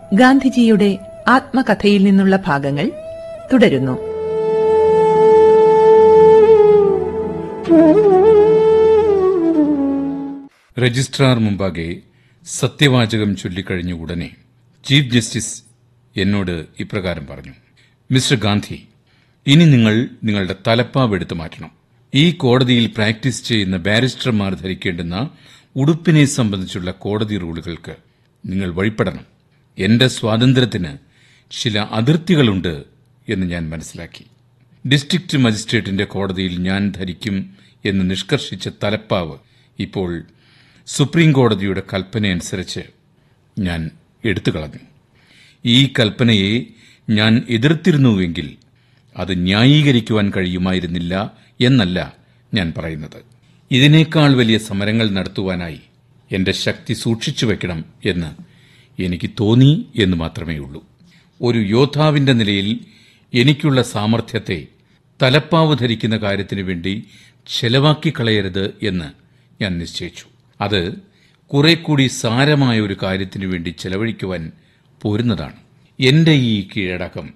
ഗാന്ധിജിയുടെ ആത്മകഥയിൽ നിന്നുള്ള ഭാഗങ്ങൾ തുടരുന്നു രജിസ്ട്രാർ മുമ്പാകെ സത്യവാചകം ചൊല്ലിക്കഴിഞ്ഞ ഉടനെ ചീഫ് ജസ്റ്റിസ് എന്നോട് ഇപ്രകാരം പറഞ്ഞു മിസ്റ്റർ ഗാന്ധി ഇനി നിങ്ങൾ നിങ്ങളുടെ തലപ്പാവ് എടുത്തു മാറ്റണം ഈ കോടതിയിൽ പ്രാക്ടീസ് ചെയ്യുന്ന ബാരിസ്റ്റർമാർ ധരിക്കേണ്ടുന്ന ഉടുപ്പിനെ സംബന്ധിച്ചുള്ള കോടതി റൂളുകൾക്ക് നിങ്ങൾ വഴിപ്പെടണം എന്റെ സ്വാതന്ത്ര്യത്തിന് ചില അതിർത്തികളുണ്ട് എന്ന് ഞാൻ മനസ്സിലാക്കി ഡിസ്ട്രിക്ട് മജിസ്ട്രേറ്റിന്റെ കോടതിയിൽ ഞാൻ ധരിക്കും എന്ന് നിഷ്കർഷിച്ച തലപ്പാവ് ഇപ്പോൾ സുപ്രീം കോടതിയുടെ കൽപ്പനയനുസരിച്ച് ഞാൻ എടുത്തു കളഞ്ഞു ഈ കൽപ്പനയെ ഞാൻ എതിർത്തിരുന്നുവെങ്കിൽ അത് ന്യായീകരിക്കുവാൻ കഴിയുമായിരുന്നില്ല എന്നല്ല ഞാൻ പറയുന്നത് ഇതിനേക്കാൾ വലിയ സമരങ്ങൾ നടത്തുവാനായി എന്റെ ശക്തി സൂക്ഷിച്ചു വെക്കണം എന്ന് എനിക്ക് തോന്നി എന്ന് മാത്രമേ ഉള്ളൂ ഒരു യോദ്ധാവിന്റെ നിലയിൽ എനിക്കുള്ള സാമർഥ്യത്തെ തലപ്പാവ് ധരിക്കുന്ന കാര്യത്തിനു വേണ്ടി ചെലവാക്കി കളയരുത് എന്ന് ഞാൻ നിശ്ചയിച്ചു അത് കുറെ കൂടി സാരമായ ഒരു കാര്യത്തിനു വേണ്ടി ചെലവഴിക്കുവാൻ പോരുന്നതാണ് എന്റെ ഈ കീഴടക്കം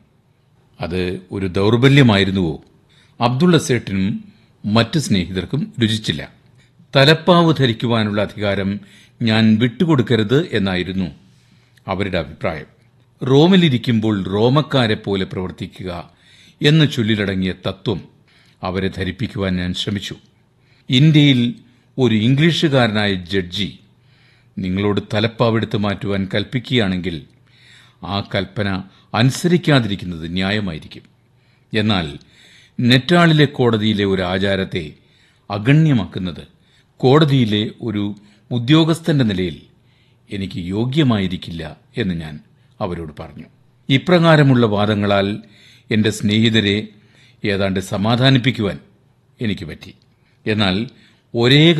അത് ഒരു ദൗർബല്യമായിരുന്നുവോ അബ്ദുള്ള സേട്ടിനും മറ്റ് സ്നേഹിതർക്കും രുചിച്ചില്ല തലപ്പാവ് ധരിക്കുവാനുള്ള അധികാരം ഞാൻ വിട്ടുകൊടുക്കരുത് എന്നായിരുന്നു അവരുടെ അഭിപ്രായം റോമിലിരിക്കുമ്പോൾ റോമക്കാരെ പോലെ പ്രവർത്തിക്കുക എന്ന് ചൊല്ലിലടങ്ങിയ തത്വം അവരെ ധരിപ്പിക്കുവാൻ ഞാൻ ശ്രമിച്ചു ഇന്ത്യയിൽ ഒരു ഇംഗ്ലീഷുകാരനായ ജഡ്ജി നിങ്ങളോട് തലപ്പാവെടുത്ത് മാറ്റുവാൻ കൽപ്പിക്കുകയാണെങ്കിൽ ആ കൽപ്പന അനുസരിക്കാതിരിക്കുന്നത് ന്യായമായിരിക്കും എന്നാൽ നെറ്റാളിലെ കോടതിയിലെ ഒരു ആചാരത്തെ അഗണ്യമാക്കുന്നത് കോടതിയിലെ ഒരു ഉദ്യോഗസ്ഥന്റെ നിലയിൽ എനിക്ക് യോഗ്യമായിരിക്കില്ല എന്ന് ഞാൻ അവരോട് പറഞ്ഞു ഇപ്രകാരമുള്ള വാദങ്ങളാൽ എന്റെ സ്നേഹിതരെ ഏതാണ്ട് സമാധാനിപ്പിക്കുവാൻ എനിക്ക് പറ്റി എന്നാൽ ഒരേ